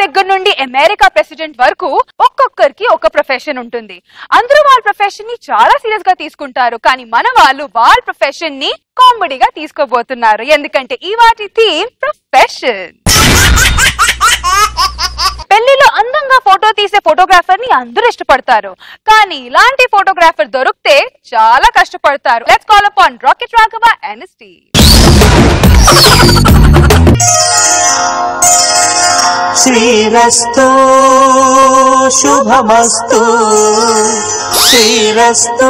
దగ్గర నుండి America president వరకు ఒక్కొక్కరికి ఒక ప్రొఫెషన్ ఉంటుంది అందరూ వాళ్ళ ప్రొఫెషన్ ని చాలా సీరియస్ గా తీసుకుంటారు కానీ మన వాళ్ళు వాళ్ళ ప్రొఫెషన్ ని కామెడీగా తీసుకోబోతున్నారు ఎందుకంటే ఈ వాటి థీమ్ ప్రొఫెషన్ పెళ్లిలో అందంగా ఫోటో తీసే ఫోటోగ్రాఫర్ ని అందరూ ఇష్టపడతారు కానీ ఇలాంటి ఫోటోగ్రాఫర్ దొరికితే చాలా కష్టపడతారు let's call upon Rocket Raghava ఎన్ఎస్టీ శ్రీరస్తు శుభమస్తు శ్రీరస్తు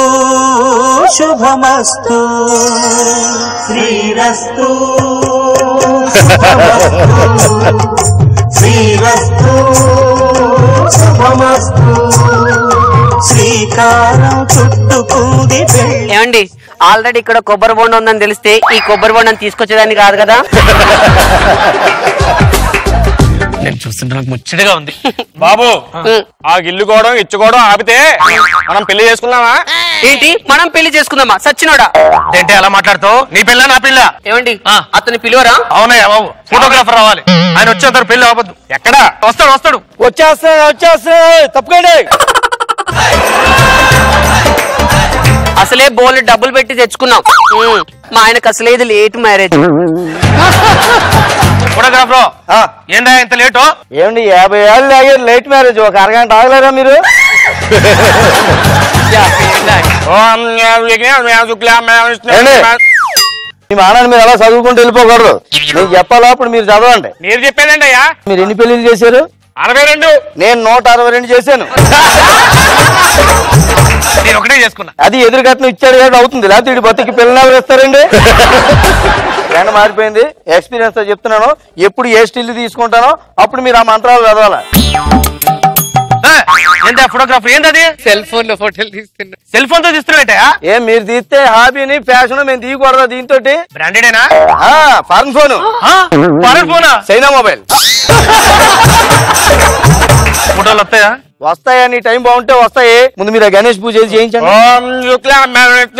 శుభమస్తు శ్రీరస్తు శుభమస్తు శ్రీరస్తు శుభమస్తు శ్రీకారం చుట్టుకుంది పెళ్ళి ఏమండి ఆల్రెడీ ఇక్కడ కొబ్బరి బొండం ఉందని తెలిస్తే ఈ కొబ్బరి బొండం తీసుకొచ్చేదాన్ని కాదు కదా నేను చూస్తుంటే నాకు ముచ్చటగా ఉంది బాబు ఆ గిల్లుకోవడం ఇచ్చుకోవడం ఆపితే మనం పెళ్లి చేసుకుందామా ఏంటి మనం పెళ్లి చేసుకుందామా సచ్చినోడా ఏంటి అలా మాట్లాడుతావు నీ పిల్ల నా పిల్ల ఏమండి ఆ. అతని పిలువరా అవునయ్యా బాబు ఫోటోగ్రాఫర్ రావాలి ఆయన వచ్చేస్తారు పెళ్లి అవ్వద్దు ఎక్కడా వస్తాడు వస్తాడు వచ్చేస్తా వచ్చేస్తా తప్పకండి అసలే బోల్ డబ్బులు పెట్టి తెచ్చుకున్నాం ఉమ్, మా ఆయనకు అసలే ఇది లేట్ మ్యారేజ్ ఫోటోగ్రాఫర్ ఆ, ఏంటా ఇంత లేటు ఏమండి యాభై ఏళ్ళు ఆగారు లేట్ మ్యారేజ్ ఒక అరగంట ఆగలేరా మీరు ఏండి? మీ మానాన్ని మీరు అలా చదువుకుంటూ వెళ్ళిపోకూడదు నేను చెప్పాలా అప్పుడు మీరు చదవండి మీరు చెప్పేదండి అయ్యా మీరు ఎన్ని పెళ్లిళ్ళు చేశారు అరవై రెండు నేను నూట అరవై రెండు చేశాను నేను ఒకటే చేసుకున్నా అది ఎదురు కట్నం ఇచ్చాడు కాబట్టి అవుతుంది లేకపోతే ఇటు బతికి పిల్లలు ఎవరు ఇస్తారండి ట్రెండ్ మారిపోయింది ఎక్స్పీరియన్స్ తో చెప్తున్నాను ఎప్పుడు ఏ స్టిల్ తీసుకుంటానో అప్పుడు మీరు ఆ మంత్రాలు చదవాలి ఏంటా ఫోటోగ్రాఫర్ ఏంటది సెల్ ఫోన్ లో ఫోటోలు తీస్తున్నా సెల్ ఫోన్ తో తీస్తున్నావేంటయా ఏం మీరు తీస్తే హాబీని ఫ్యాషన్ మేము తీయకూడదు దీంతో బ్రాండెడేనా ఫారెన్ ఫోన్ పరుగు ఫోనా చైనా మొబైల్ ఫోటోలు వస్తాయా వస్తాయా నీ టైం బాగుంటే వస్తాయి ముందు మీరు ఆ గణేష్ పూజ చేసి చేయించండి ఓం శుక్లాం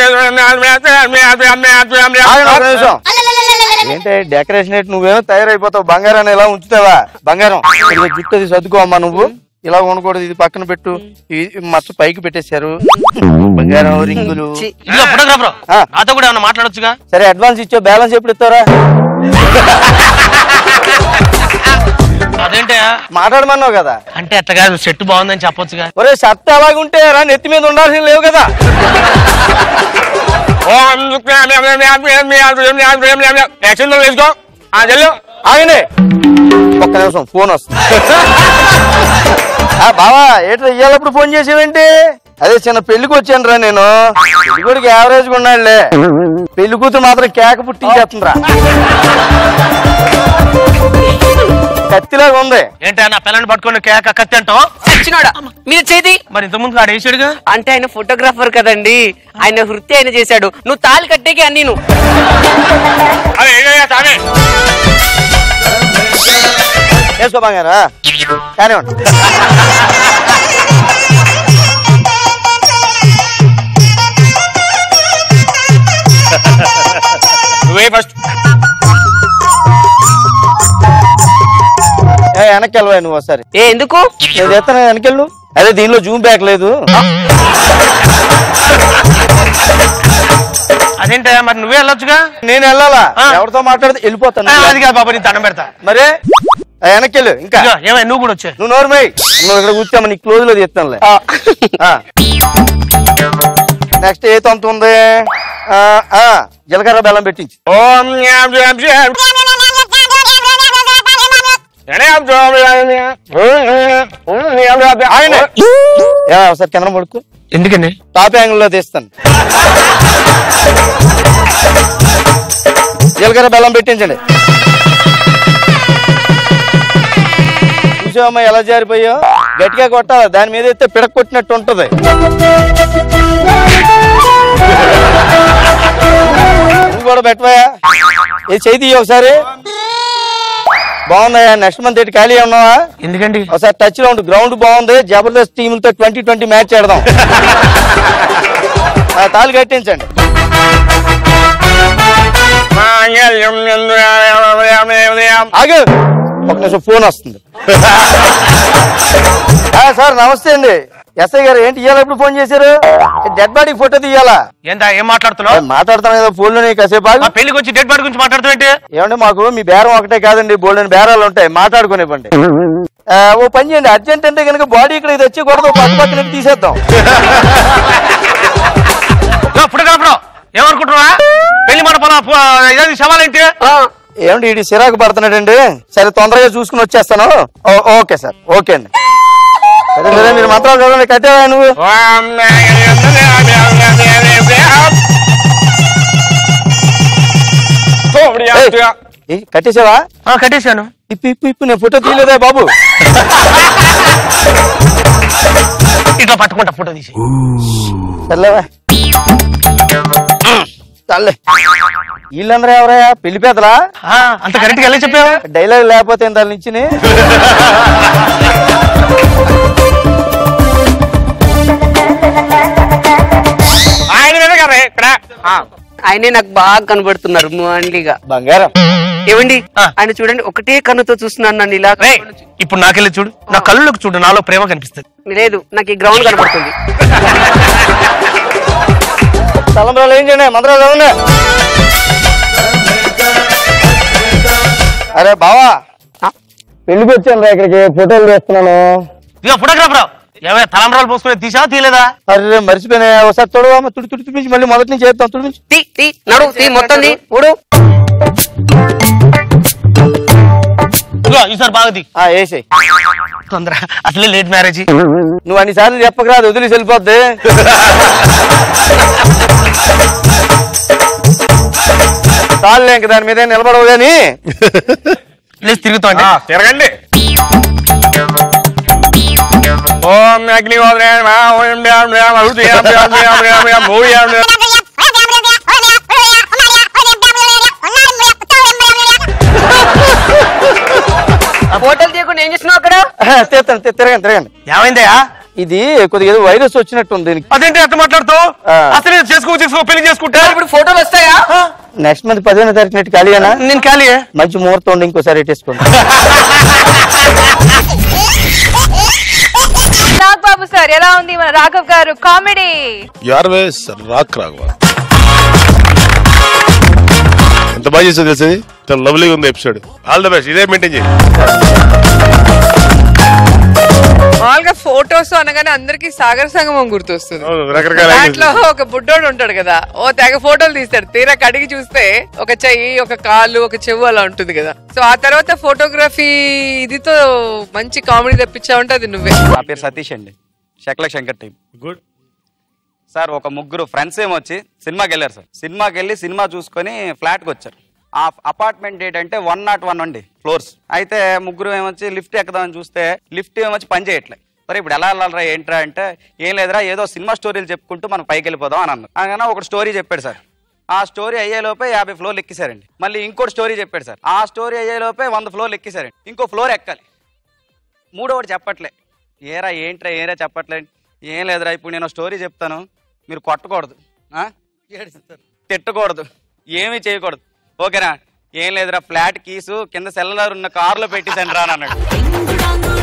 ఆగండి ఒక నిమిషం. ఏంటి డెకరేషన్ ఏంటి నువ్వేమో తయారైపోతావు బంగారాన్ని ఇలా ఉంచుతావా బంగారం ఇదిగో జుట్టు అది సర్దుకో అమ్మా నువ్వు ఇలా ఉండకూడదు ఇది పక్కన పెట్టు ఇది మచ్చ పైకి పెట్టేశారు బంగారం రింగులు ఇదిగో ఫోటోగ్రాఫర్ ఆ. నాతో కూడా ఏమన్నా మాట్లాడొచ్చుగా సరే అడ్వాన్స్ ఇచ్చో బ్యాలెన్స్ ఎప్పుడు ఇస్తారా అదేంటయా మాట్లాడమన్నావు కదా అంటే అట్లా కాదు సెట్ బాగుందని చెప్పొచ్చుగా ఒరే షర్ట్ అలాగుంటే రా నెత్తి మీద ఉండాల్సిన లేవు కదా యాక్షన్ వేసుకో ఆ చెల్లు ఆగండి ఒక్క నిమిషం ఫోన్ వస్తుంది ఆ, బావా ఏంటో ఇయ్యాలప్పుడు ఫోన్ చేసేవేంటి అదే చిన్న పెళ్లికి వచ్చాను రా నేను పెళ్లి కొడుకు యావరేజ్ గా ఉన్నాడులే పెళ్లి కూతురు మాత్రం కేక పుట్టించేస్తుందిరా కత్తిలాగా ఉంది ఏంటా నా పిల్లని పట్టుకొని కేక కత్తి అంటావు సచ్చినోడా మీరు చేతి మరి ఇంతకుముందు ఆడ వేసాడుగా అంటే ఆయన ఫోటోగ్రాఫర్ కదండి ఆయన వృత్తి ఆయన చేశాడు నువ్వు తాళి కట్టేకి అన్ని నువ్వు అదే ఏదయ్యా సామే వేసుకో బంగారా కానివ్వండి నువ్వే ఫస్ట్ ఏ, వెనక్కి వెళ్ళవా నువ్వు ఒకసారి ఏ ఎందుకు నేను చేస్తాను వెనకెళ్ళు అదే దీనిలో జూమ్ బ్యాక్ లేదు అదేంటా మరి నువ్వే వెళ్ళొచ్చుగా నేను వెళ్ళాలా ఆ. ఎవరితో మాట్లాడితే వెళ్ళిపోతాను ఆ, అది కాదు బాబా నీ దండం పెడతా మరే ఆ, వెనక్కెళ్ళు ఇంకా ఇదిగో, ఏమై నువ్వు కూడా వచ్చే నువ్వు నోరుమై నువ్వు ఇక్కడ కూర్చోమ్మ నీ క్లోజ్ లో తీస్తానులే నెక్స్ట్ ఏ తొంత ఉంది ఆ, ఆ, జీలకర్ర బెల్లం పెట్టించి ఓం జ్ఞాం జ్ఞాం జ్ఞాం. జ్ఞాం జ్ఞాం జ్ఞాం జ్ఞాం. ఓం జ్ఞాం జ్ఞాం జ్ఞాం. ఆయన ఏ, ఒకసారి కింద పడుకో ఎందుకండి టాప్ యాంగిల్ లో తీస్తాను జీలకర్ర బెల్లం పెట్టించండి చూసావమ్మా ఎలా జారిపోయో గట్టిగా కొట్టాలి దాని మీద అయితే పిడక కొట్టినట్టు ఉంటది నువ్వు కూడా పెట్టవా ఏ చేతి ఒకసారి బాగుందయ్యా నెక్స్ట్ మంత్ ఏంటి ఖాళీ ఉన్నావా ఎందుకండి ఒకసారి టచ్ లో ఉండు గ్రౌండ్ బాగుంది జబర్దస్త్ టీములతో ట్వంటీ ట్వంటీ మ్యాచ్ ఆడదాం ఆ, తాళి కట్టించండి ఆగు ఒక నిమిషం ఫోన్ వస్తుంది ఆ, సార్ నమస్తే అండి ఎస్ఐ గారు ఏంటి ఇవాళ ఎప్పుడు ఫోన్ చేశారు డెడ్ బాడీ ఫోటో తీయాలా ఏందా ఏం మాట్లాడుతున్నావు మాట్లాడుతాను కదా ఫోన్ లోనే కాసేపు ఆగు. మా పెళ్లి గురించి డెడ్ బాడీ గురించి మాట్లాడుతావు ఏమంటే మాకు మీ బేరం ఒకటే కాదండి బోల్డెన్ బేరాలు ఉంటాయి మాట్లాడుకునేవ్వండి ఆ, ఓ పని చేయండి అర్జెంట్ అంటే కనుక బాడీ ఇక్కడ తెచ్చకూడదు పక్క పక్కన తీసేద్దాం ఇప్పుడు కలపడం ఏమనుకుంటున్నా పెళ్లి మండపం ఇదేంటి సవాలేంటి ఏమండి ఇడి సిరాకు పడుతున్నాడండి సరే తొందరగా చూసుకుని వచ్చేస్తాను ఓ- ఓకే సార్ ఓకే అండి సరే సరే మీరు మంత్రాలు చదవండి కట్టేవా నువ్వు ఏయ్, ఏయ్, కట్టేసావా ఆ, కట్టేశాను ఇప్పు ఇప్పు ఇప్పు నేను ఫోటో తీయలేదా బాబు ఇట్లా పట్టుకుంటా ఫోటో తీసి చల్లవా చల్లే వీళ్ళందరూ ఎవరయ్యా పెళ్లి పెద్దలా ఆ, అంత కరెక్ట్ గా ఎలా చెప్పావా డైలాగ్ లేకపోతే దాని నుంచి ఆయన మీద కదా ఇక్కడ ఆ, ఆయనే నాకు బాగా కనబడుతున్నారు మొండిగా బంగారం ఏమండి ఆ. ఆయన చూడండి ఒకటే కన్నుతో చూస్తున్నాను నన్ను ఇలా రేయ్, ఇప్పుడు నాకెళ్ళి చూడు నా కళ్ళలోకి చూడు నాలో ప్రేమ కనిపిస్తుంది లేదు నాకు ఈ గ్రౌండ్ కనబడుతుంది తలంబ్రాలు ఏం చేయండి మంత్రాలు చదవండి అరే బావా పెళ్లికి వచ్చాను రా ఇక్కడికి ఫోటోలు తీస్తున్నాను ఇక ఫోటోగ్రాఫర్ ఏమైనా తలంబరాలు పోసుకుని తీసావా తీలేదా అరే మర్చిపోయినా ఒకసారి తొడవా తుడి తుడి తుడిపించి మళ్ళీ మొదటి నుంచి చేద్దాం తుడిపించి తీ తీ నడు తీ మొత్తం తీ ఊడు ఇదిగో ఈసారి బాగా తీ ఆ వేసేయ్ తొందర అసలే లేట్ మ్యారేజ్ నువ్వు అన్ని సార్లు చెప్పకరా అది వదిలేసి వెళ్ళిపోద్ది చాలులే ఇంక దాని మీద నిలబడవు గాని లేచి తిరుగుతాండి తిరగండి ఓం అగ్నిహోత్రాయ నమః, ఓం డ్యాం డ్యాం అరుతి డ్యాం డ్యాం డ్యాం డ్యాం డ్యాం భూ డ్యాం డ్యాం. ఫోటోలు తీయకుండా ఏం చేస్తున్నావు అక్కడ తీస్తాను తీ- తిరగండి తిరగండి ఏమైందయ్యా ఇది కొద్దిగా ఏదో వైరస్ వచ్చినట్టు ఉంది దీనికి అదేంటి అట్లా మాట్లాడుతావు ఆ. అసలు చేసుకో చేసుకో పెళ్లి చేసుకుంటా ఇప్పుడు ఫోటోలు వస్తాయా నెక్స్ట్ మంత్ పదిహేను తారీఖు నెట్ ఖాళీనా నేను ఖాళీ మంచి ముహూర్తం ఉండి ఇంకోసారి ఇట్టేసుకోండి నాగ్ బాబు సార్ ఎలా ఉంది మన రాఘవ్ గారు కామెడీ యార్వే రాక్ రాఘవ ఎంత బాగా చేసావు తెలుసు ఇది? చాలా లవ్లీగా ఉంది ఎపిసోడ్ ఆల్ ద బెస్ట్ ఇదే మెయింటైన్ చేయి మామూలుగా ఫొటోస్ అనగానే అందరికి సాగర సంగమం గుర్తొస్తుంది అవును, రకరకాల దాంట్లో angles. ఒక బుడ్డోడు ఉంటాడు కదా ఓ తెగ ఫోటోలు తీస్తాడు తీరా కడిగి చూస్తే ఒక చెయ్యి ఒక కాలు ఒక చెవు అలా ఉంటుంది కదా సో ఆ తర్వాత ఫోటోగ్రఫీ ఇదితో మంచి కామెడీ తెప్పించావంటే అది నువ్వే నా పేరు సతీష్ అండి శకల శంకర్ టీం గుడ్ సార్ ఒక ముగ్గురు ఫ్రెండ్స్ ఏమొచ్చి సినిమాకి వెళ్ళారు సార్ సినిమాకి వెళ్ళి సినిమా చూసుకొని ఫ్లాట్కి వచ్చారు ఆ అపార్ట్మెంట్ ఏంటంటే వన్ నాట్ వన్ అండి ఫ్లోర్స్ అయితే ముగ్గురు ఏమొచ్చి లిఫ్ట్ ఎక్కుదామని చూస్తే లిఫ్ట్ ఏమొచ్చి పని చేయట్లేదు సరే ఇప్పుడు ఎలా వెళ్ళాలరా ఏంట్రా అంటే ఏం లేదురా ఏదో సినిమా స్టోరీలు చెప్పుకుంటూ మనం పైకి వెళ్ళిపోదాం అని అన్నారు అనగానే ఒక స్టోరీ చెప్పాడు సార్ ఆ స్టోరీ అయ్యేలోపే యాభై ఫ్లోర్లు ఎక్కిసారండి మళ్ళీ ఇంకోటి స్టోరీ చెప్పాడు సార్ ఆ స్టోరీ అయ్యేలోపే వంద ఫ్లోర్లు ఎక్కిసారండి ఇంకో ఫ్లోర్ ఎక్కాలి మూడోవాడు చెప్పట్లే ఏరా ఏంట్రా ఏరా చెప్పట్లే ఏం లేదురా ఇప్పుడు నేను స్టోరీ చెప్తాను మీరు కొట్టకూడదు ఆ? తిట్టకూడదు ఏమీ చేయకూడదు ఓకేనా ఏం లేదురా ఫ్లాట్ కీసు కింద సెల్లర్ ఉన్న కారులో పెట్టేసాను రా అని అన్నాడు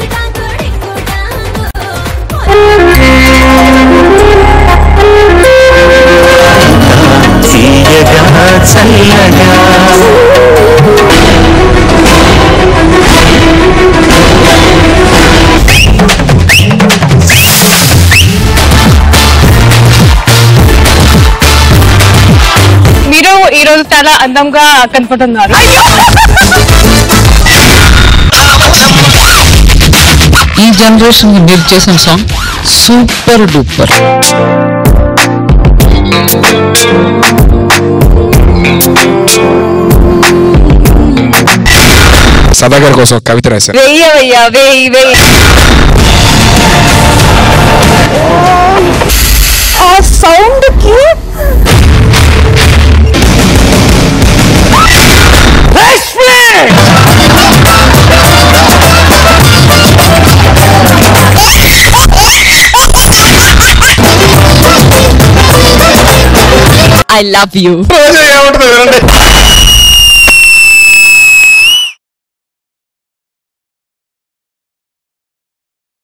తీయగా చల్లగా మీరు ఈ రోజు చాలా అందంగా కనపడుతున్నారు ఈ జనరేషన్ కి మీరు చేసిన సాంగ్ సూపర్ డూపర్ సదాగర్ కోసం ఒక కవిత రాశారు వెయ్యవయ్యా వెయ్యి వెయ్యి ఆ సౌండ్ కి ఐ లవ్ యూ ఏమంటుంది వినండి